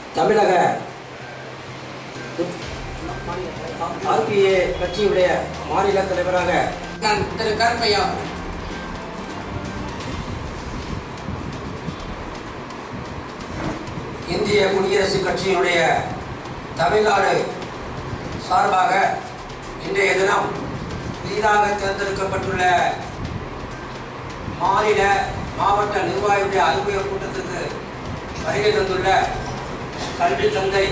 தமிழக ஆர்பிஏ கட்சியுடைய மாநில தலைவராக நான் திரு கருப்பையா இந்திய குடியரசுக் கட்சியினுடைய தமிழ்நாடு சார்பாக இன்றைய தினம் புதிதாக தேர்ந்தெடுக்கப்பட்டுள்ள மாநில மாவட்ட நிர்வாகியுடைய அலுவலக கூட்டத்திற்கு வருகை தந்துள்ள கல்வி தந்தை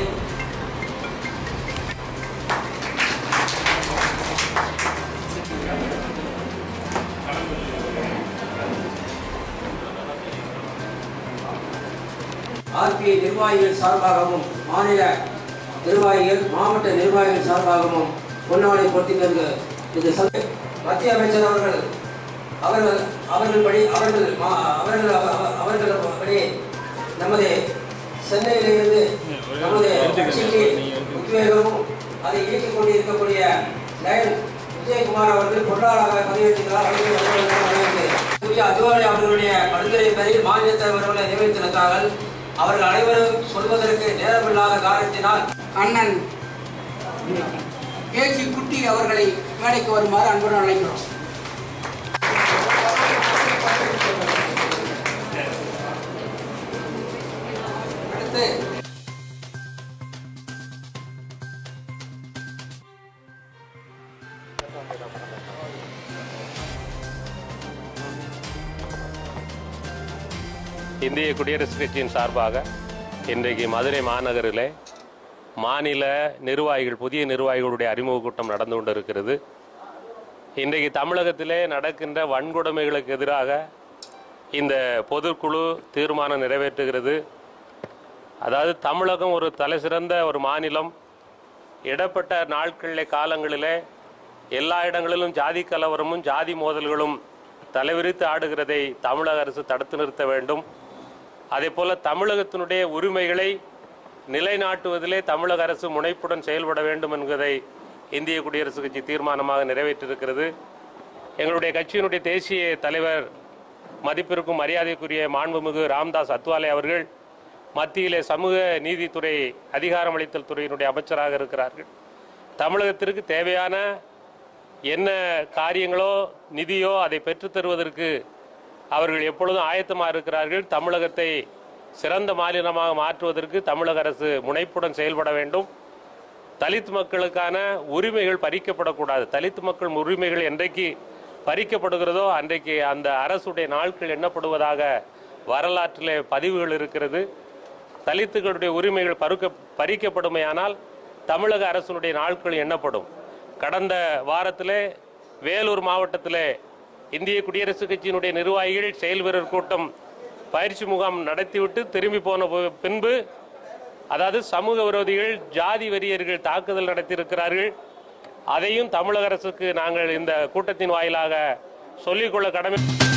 ஆர்பிஐ நிர்வாகிகள் சார்பாகவும் மாநில நிர்வாகிகள் மாவட்ட நிர்வாகிகள் சார்பாகவும் பொன்னாடை பொருத்தினருக்கு இது சந்தை மத்திய அமைச்சர் அவர்கள் அவர்கள் அவர்கள் படி அவர்கள் மா- அவர்கள் அவ- அவ- அவர்கள் படி நமது சென்னையிலிருந்து நமது கட்சிக்கு உத்வேகமும் அதை இயக்கிக் கொண்டிருக்கக்கூடிய லயன் விஜயகுமார் அவர்கள் பொருளாளராக பதவியேற்றுகிறார் அவர்கள் அவர்களுக்கு வரவேற்கிறேன். சூர்யா அதிகாரி அவர்களுடைய பரிந்துரை பேரில் மாநில தலைவர்களை நியமித்திருக்கிறார்கள் அவர்கள் அனைவரும் சொல்வதற்கு நேரமில்லாத காரணத்தினால் அண்ணன் கேசி குட்டி அவர்களை மேடைக்கு வருமாறு அன்புடன் அழைக்கிறோம் அடுத்து இந்திய குடியரசுக் கட்சியின் சார்பாக இன்றைக்கு மதுரை மாநகரிலே மாநில நிர்வாகிகள் புதிய நிர்வாகிகளுடைய அறிமுக கூட்டம் நடந்து கொண்டிருக்கிறது இன்றைக்கு தமிழகத்திலே நடக்கின்ற வன்கொடுமைகளுக்கு எதிராக இந்த பொதுக்குழு தீர்மானம் நிறைவேற்றுகிறது அதாவது தமிழகம் ஒரு தலைசிறந்த ஒரு மாநிலம் இடப்பட்ட நாட்களிலே காலங்களிலே எல்லா இடங்களிலும் ஜாதி கலவரமும் ஜாதி மோதல்களும் தலைவிரித்து ஆடுகிறதை தமிழக அரசு தடுத்து நிறுத்த வேண்டும் அதே போல தமிழகத்தினுடைய உரிமைகளை நிலைநாட்டுவதிலே தமிழக அரசு முனைப்புடன் செயல்பட வேண்டும் என்பதை இந்திய குடியரசுக் கட்சி தீர்மானமாக நிறைவேற்றிருக்கிறது எங்களுடைய கட்சியினுடைய தேசிய தலைவர் மதிப்பிற்கும் மரியாதைக்குரிய மாண்புமிகு ராம்தாஸ் அத்வாலே அவர்கள் மத்தியிலே சமூக நீதித்துறை அதிகாரமளித்தல் துறையினுடைய அமைச்சராக இருக்கிறார்கள் தமிழகத்திற்கு தேவையான என்ன காரியங்களோ நிதியோ அதை பெற்றுத் தருவதற்கு அவர்கள் எப்பொழுதும் ஆயத்தமாக இருக்கிறார்கள் தமிழகத்தை சிறந்த மாநிலமாக மாற்றுவதற்கு தமிழக அரசு முனைப்புடன் செயல்பட வேண்டும் தலித் மக்களுக்கான உரிமைகள் பறிக்கப்படக்கூடாது தலித் மக்கள் உரிமைகள் என்றைக்கு பறிக்கப்படுகிறதோ அன்றைக்கு அந்த அரசுடைய நாட்கள் எண்ணப்படுவதாக வரலாற்றிலே பதிவுகள் இருக்கிறது தலித்துகளுடைய உரிமைகள் பருக்க பறிக்கப்படுமையானால் தமிழக அரசினுடைய நாட்கள் எண்ணப்படும் கடந்த வாரத்திலே வேலூர் மாவட்டத்திலே இந்திய குடியரசுக் கட்சியினுடைய நிர்வாகிகள் செயல் வீரர் கூட்டம் பயிற்சி முகாம் நடத்திவிட்டு திரும்பி போன பு- பின்பு அதாவது சமூக விரோதிகள் ஜாதி வெறியர்கள் தாக்குதல் நடத்தியிருக்கிறார்கள் அதையும் தமிழக அரசுக்கு நாங்கள் இந்த கூட்டத்தின் வாயிலாக சொல்லிக்கொள்ள கடமை